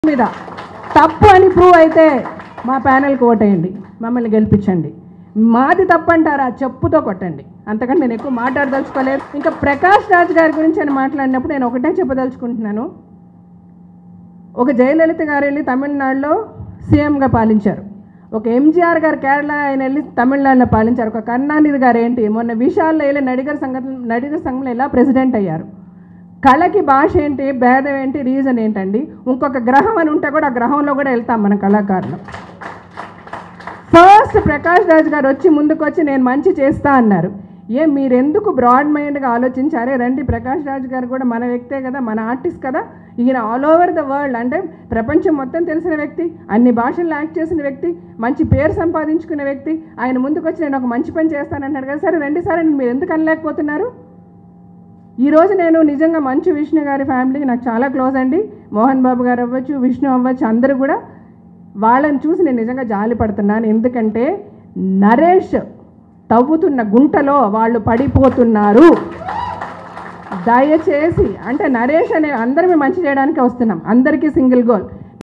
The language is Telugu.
మీద తప్పు అని ప్రూవ్ అయితే మా ప్యానెల్కి ఓటేయండి మమ్మల్ని గెలిపించండి మాది తప్పు అంటారా చెప్పుతో కొట్టండి అంతకంటే నేను ఎక్కువ మాట్లాడదలుచుకోలేదు ఇంకా ప్రకాష్ రాజ్ గారి గురించి అని మాట్లాడినప్పుడు నేను ఒకటే చెప్పదలుచుకుంటున్నాను ఒక జయలలిత గారు వెళ్ళి తమిళనాడులో సీఎంగా పాలించారు ఒక ఎంజీఆర్ గారు కేరళ ఆయన వెళ్ళి తమిళనాడులో పాలించారు ఒక కరుణానిధి గారు ఏంటి మొన్న విశాల్లో వెళ్ళి నడిగర్ సంఘ నడిగర్ సంఘంలో ఎలా ప్రెసిడెంట్ అయ్యారు కళకి భాష ఏంటి భేదం ఏంటి రీజన్ ఏంటండి ఇంకొక గ్రహం అని ఉంటే కూడా ఆ గ్రహంలో కూడా వెళ్తాం మన కళాకారులు ఫస్ట్ ప్రకాష్ రాజ్ గారు వచ్చి ముందుకు వచ్చి నేను మంచి చేస్తా అన్నారు ఏ మీరెందుకు బ్రాడ్ మైండ్గా ఆలోచించారే రండి ప్రకాష్ రాజ్ గారు కూడా మన వ్యక్తే కదా మన ఆర్టిస్ట్ కదా ఈయన ఆల్ ఓవర్ ద వరల్డ్ అంటే ప్రపంచం మొత్తం తెలిసిన వ్యక్తి అన్ని భాషల్లో యాక్ట్ చేసిన వ్యక్తి మంచి పేరు సంపాదించుకునే వ్యక్తి ఆయన ముందుకు వచ్చి నేను ఒక మంచి పని చేస్తానన్నాడు కదా సరే రండి సరే మీరు ఎందుకు అనలేకపోతున్నారు ఈరోజు నేను నిజంగా మంచు విష్ణు గారి ఫ్యామిలీకి నాకు చాలా క్లోజ్ అండి మోహన్ బాబు గారు అవ్వచ్చు విష్ణు అవ్వచ్చు అందరూ కూడా వాళ్ళని చూసి నేను నిజంగా జాలి పడుతున్నాను ఎందుకంటే నరేష్ తవ్వుతున్న గుంటలో వాళ్ళు పడిపోతున్నారు దయచేసి అంటే నరేష్ అనే అందరం మంచి చేయడానికి వస్తున్నాం అందరికీ సింగిల్ గోల్